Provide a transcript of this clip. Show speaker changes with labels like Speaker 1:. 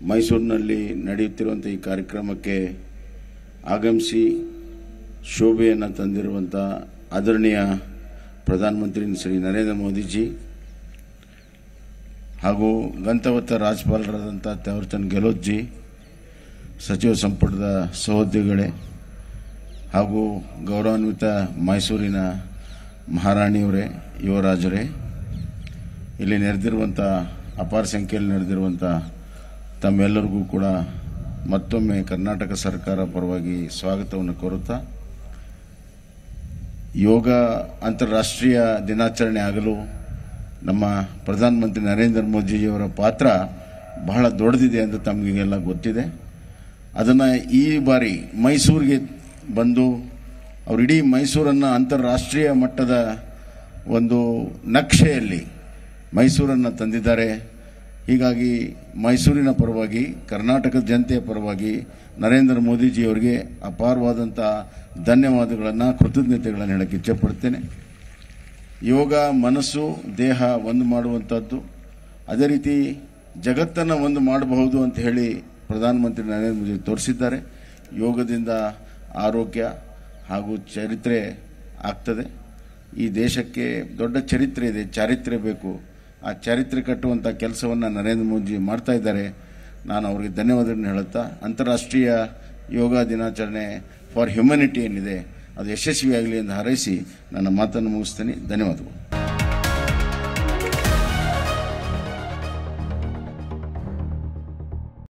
Speaker 1: ಮೈಸೂರಿನಲ್ಲಿ ನಡೆಯುತ್ತಿರುವಂಥ ಈ ಕಾರ್ಯಕ್ರಮಕ್ಕೆ ಆಗಮಿಸಿ ಶೋಭೆಯನ್ನು ತಂದಿರುವಂಥ ಆದರಣೀಯ ಪ್ರಧಾನಮಂತ್ರಿ ಶ್ರೀ ನರೇಂದ್ರ ಮೋದಿಜಿ ಹಾಗೂ ಗಂತವತ್ತ ರಾಜ್ಯಪಾಲರಾದಂಥ ತ್ಯಾವರ್ಚಂದ್ ಗೆಹ್ಲೋಟ್ಜಿ ಸಚಿವ ಸಂಪುಟದ ಸಹೋದ್ಯೋಗಿಗಳೇ ಹಾಗೂ ಗೌರವಾನ್ವಿತ ಮೈಸೂರಿನ ಮಹಾರಾಣಿಯವರೇ ಯುವರಾಜರೇ ಇಲ್ಲಿ ನೆರೆದಿರುವಂಥ ಅಪಾರ ಸಂಖ್ಯೆಯಲ್ಲಿ ನೆರೆದಿರುವಂಥ ತಮ್ಮೆಲ್ಲರಿಗೂ ಕೂಡ ಮತ್ತೊಮ್ಮೆ ಕರ್ನಾಟಕ ಸರ್ಕಾರ ಪರವಾಗಿ ಸ್ವಾಗತವನ್ನು ಕೋರುತ್ತಾ ಯೋಗ ಅಂತಾರಾಷ್ಟ್ರೀಯ ದಿನಾಚರಣೆ ಆಗಲು ನಮ್ಮ ಪ್ರಧಾನಮಂತ್ರಿ ನರೇಂದ್ರ ಮೋದಿಜಿಯವರ ಪಾತ್ರ ಬಹಳ ದೊಡ್ಡದಿದೆ ಅಂತ ತಮಗೆಲ್ಲ ಗೊತ್ತಿದೆ ಅದನ್ನು ಈ ಬಾರಿ ಮೈಸೂರಿಗೆ ಬಂದು ಅವರು ಇಡೀ ಮೈಸೂರನ್ನು ಅಂತಾರಾಷ್ಟ್ರೀಯ ಮಟ್ಟದ ಒಂದು ನಕ್ಷೆಯಲ್ಲಿ ಮೈಸೂರನ್ನು ತಂದಿದ್ದಾರೆ ಹೀಗಾಗಿ ಮೈಸೂರಿನ ಪರವಾಗಿ ಕರ್ನಾಟಕದ ಜನತೆಯ ಪರವಾಗಿ ನರೇಂದ್ರ ಮೋದಿಜಿಯವರಿಗೆ ಅಪಾರವಾದಂಥ ಧನ್ಯವಾದಗಳನ್ನು ಕೃತಜ್ಞತೆಗಳನ್ನು ಹೇಳಕ್ಕೆ ಇಚ್ಛಪಡ್ತೇನೆ ಯೋಗ ಮನಸ್ಸು ದೇಹ ಒಂದು ಮಾಡುವಂಥದ್ದು ಅದೇ ರೀತಿ ಜಗತ್ತನ್ನು ಒಂದು ಮಾಡಬಹುದು ಅಂತ ಹೇಳಿ ಪ್ರಧಾನಮಂತ್ರಿ ನರೇಂದ್ರ ಮೋದಿ ತೋರಿಸಿದ್ದಾರೆ ಯೋಗದಿಂದ ಆರೋಗ್ಯ ಹಾಗೂ ಚರಿತ್ರೆ ಆಗ್ತದೆ ಈ ದೇಶಕ್ಕೆ ದೊಡ್ಡ ಚರಿತ್ರೆ ಇದೆ ಚಾರಿತ್ರ್ಯ ಬೇಕು ಆ ಚಾರಿತ್ರ್ಯ ಕಟ್ಟುವಂಥ ಕೆಲಸವನ್ನು ನರೇಂದ್ರ ಮೋದಿ ಮಾಡ್ತಾ ಇದ್ದಾರೆ ನಾನು ಅವರಿಗೆ ಧನ್ಯವಾದಗಳನ್ನು ಹೇಳುತ್ತಾ ಅಂತಾರಾಷ್ಟ್ರೀಯ ಯೋಗ ದಿನಾಚರಣೆ ಫಾರ್ ಹ್ಯುಮ್ಯಾನಿಟಿ ಏನಿದೆ ಅದು ಯಶಸ್ವಿಯಾಗಲಿ ಎಂದು ಹಾರೈಸಿ ನನ್ನ ಮಾತನ್ನು ಮುಗಿಸ್ತೀನಿ ಧನ್ಯವಾದಗಳು